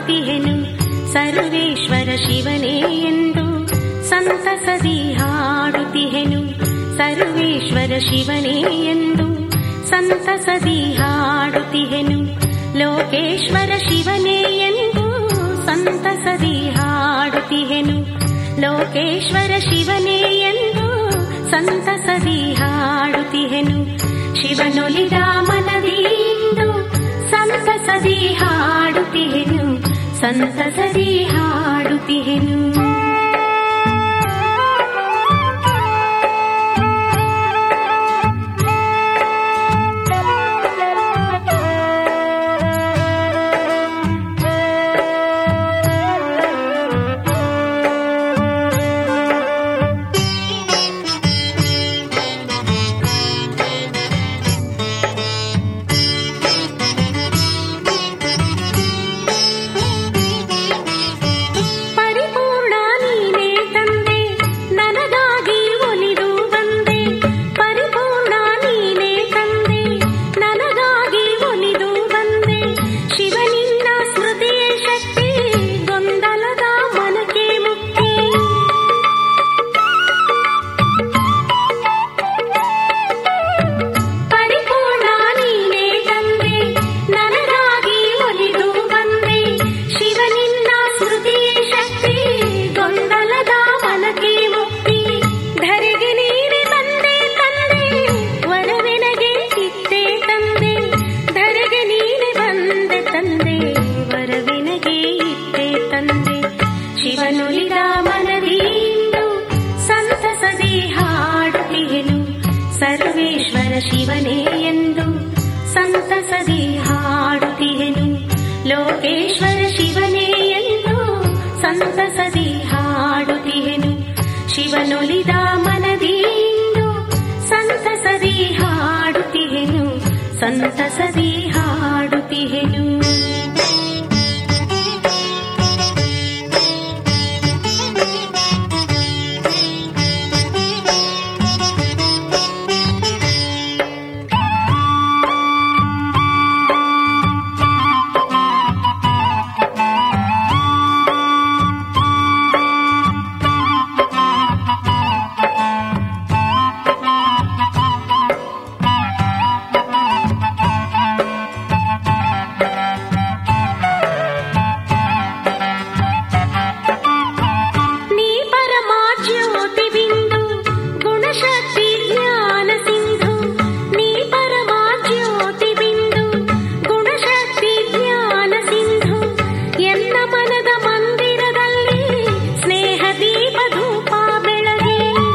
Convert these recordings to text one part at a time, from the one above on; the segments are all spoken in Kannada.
ಹಾಡುತ್ತಿಹೆನು ಸರ್ವೇಶ್ವರ ಶಿವನೇ ಎಂದು ಸಂತಸದಿ ಹಾಡುತ್ತಿಹೆನು ಸರ್ವೇಶ್ವರ ಶಿವನೇ ಎಂದು ಸಂತಸದಿ ಹಾಡುತ್ತಿಹೆನು ಲೋಕೇಶ್ವರ ಶಿವನೇ ಎಂದು ಸಂತಸದಿ ಹಾಡುತ್ತಿಹೆನು ಲೋಕೇಶ್ವರ ಶಿವನೇ ಎಂದು ಸಂತಸದಿ ಹಾಡುತ್ತಿಹೆನು ಶಿವನೊಲಿದ ಮನದಿಂದು ಸಂತಸದಿ ಹಾಡುತ್ತಿಹೆನು ಸಂತಸದಿ ಹಾಡುತ್ತಿಹೆನು ಪರಿಪೂರ್ಣ ನೀನೇ ತಂದೆ ನನಗಾಗಿ ಒಲಿದು ಬಂದೆ ಪರಿಪೂರ್ಣ ನೀನೇ ತಂದೆ ನನಗಾಗಿ ಒಲಿದು ಬಂದೆ ಶಿವನಿಂದ ಸ್ಮೃತಿಯ ಶಕ್ತಿ ಗೊಂದಲದ ಮನಕ್ಕೆ ಮುಕ್ತಿ ಪರಿಪೂರ್ಣ ನೀನೇ ತಂದೆ ನನಗಾಗಿ ಒಲಿದು ಬಂದೆ ಶಿವನಿಂದ ಸ್ಮೃತಿಯ ಶಕ್ತಿ ಗೊಂದಲದ ಮನಕ್ಕೆ ಮುಕ್ತಿ ಧರೆಗೆ ನೀನೆ ಬಂದೆ ತಂದೆ ವರವೆನಗೆ ಇತ್ತೆ ತಂದೆ ಧರೆಗೆ ನೀನೆ ಬಂದೆ ತಂದೆ ವರವೆನಗೆ ಇತ್ತೆ ತಂದೆ ಶಿವನುಲಿದ ಮನದಿಂದು ಸಂತಸದಿ ಹಾಡುತ್ತಿಹೆನು ಸರ್ವೇಶ್ವರ ಶಿವನೇ ಎಂದು ಸಂತಸದಿ ಹಾಡುತ್ತಿಹೆನು ಲೋಕೇಶ್ವರ ಶಿವನೇ ಎಂದು ಸಂತಸದಿ ಹಾಡುತ್ತಿಹೆನು ಶಿವನೊಲಿದ ಮನದಿಂದು ಸಂತಸದಿ ಹಾಡುತ್ತಿಹೆನು ಸಂತಸದಿ ಹಾಡುತ್ತಿಹೆನು ನೀ ಪರಮಾ ಜ್ಯೋತಿ ಬಿಂದು ಗುಣಶಕ್ತಿ ಜ್ಞಾನ ಸಿಂಧು ನೀ ಪರಮಾ ಜ್ಯೋತಿ ಬಿಂದು ಗುಣಶಕ್ತಿ ಜ್ಞಾನ ಸಿಂಧು ಎನ್ನ ಮನದ ಮಂದಿರದಲ್ಲಿ ಸ್ನೇಹ ದೀಪ ಧೂಪ ಬೆಳಗಿ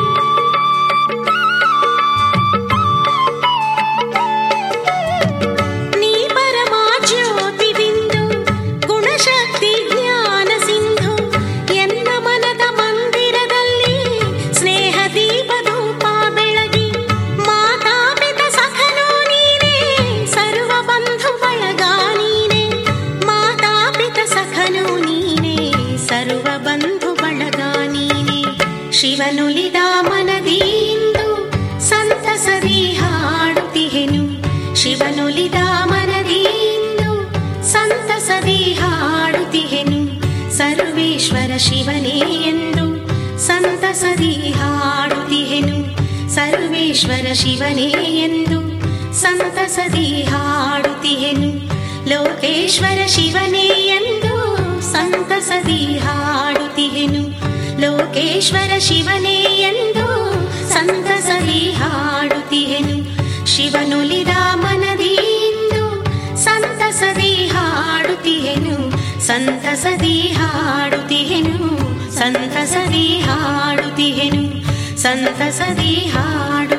ನೀ ಪರಮಾ ಜ್ಯೋತಿ ಬಿಂದು ಗುಣಶಕ್ತಿ ಜ್ಞಾನ ಸಿಂಧು ಎನ್ನ ಮನದ ಮಂದಿರದಲ್ಲಿ ಸ್ನೇಹ ದೀಪ ಧೂಪ ಬೆಳಗಿ ಮಾತಾಪಿತ ಸಖನೋ ನೀನೇ ಸರ್ವ ಬಂಧು ಬಳಗ ನೀನೇ ಮಾತಾಪಿತ ಸಖನೋ ನೀನೇ ಸರ್ವ ಬಂಧು ಬಳಗ ನೀನೇ ಶಿವನುಲಿದ ಮನದಿಂದು ಸಂತಸದಿ ಹಾಡುತ್ತಿಹೆನು ಶಿವನುಲಿದ ಮನದಿಂದು ಸಂತಸದಿ ಹಾಡುತ್ತಿಹೆನು ಸರ್ವೇಶ್ವರ ಶಿವನೇ ಎಂದು ಸಂತಸದಿ ಹಾಡುತ್ತಿಹೆನು ಸರ್ವೇಶ್ವರ ಶಿವನೇ ಎಂದು ಸಂತಸದಿ ಹಾಡುತ್ತಿಹೆನು ಲೋಕೇಶ್ವರ ಶಿವನೇ ಎಂದು ಸಂತಸದಿ ಹಾಡುತ್ತಿಹೆನು ಲೋಕೇಶ್ವರ ಶಿವನೇ ಎಂದು ಸಂತಸದಿ ಹಾಡುತ್ತಿಹೆನು ಶಿವನುಲಿದ ಮನದಿಂದು ಸಂತಸದಿ ಹಾಡುತ್ತಿಹೆನು ಸಂತಸದಿ ಹಾಡುತ್ತಿಹೆನು ಸಂತಸದಿ ಹಾಡುತ್ತಿಹೆನು ಸಂತಸದಿ ಹಾಡು